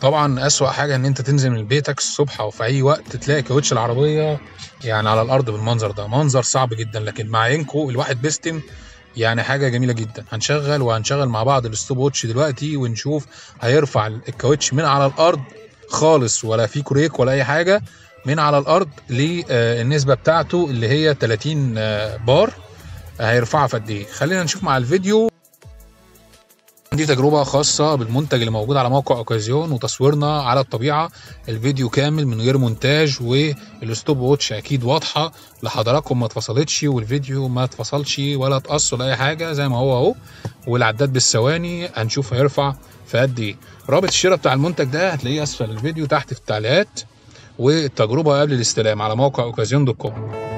طبعا اسوأ حاجه ان انت تنزل من بيتك الصبح او في اي وقت تلاقي كاوتش العربيه يعني على الارض بالمنظر ده منظر صعب جدا لكن مع انكو الواحد بيستم يعني حاجه جميله جدا هنشغل وهنشغل مع بعض الستوب ووتش دلوقتي ونشوف هيرفع الكاوتش من على الارض خالص ولا في كريك ولا اي حاجه من على الارض للنسبه بتاعته اللي هي 30 آه، بار هيرفعها في قد ايه خلينا نشوف مع الفيديو دي تجربة خاصة بالمنتج اللي موجود على موقع اوكازيون وتصويرنا على الطبيعة الفيديو كامل من غير مونتاج والستوب ووتش اكيد واضحة لحضراتكم ما اتفصلتش والفيديو ما اتفصلش ولا اتقص ولا اي حاجة زي ما هو اهو والعداد بالثواني هنشوف هيرفع في قد ايه رابط الشراء بتاع المنتج ده هتلاقيه اسفل الفيديو تحت في التعليقات والتجربة قبل الاستلام على موقع اوكازيون دوت كوم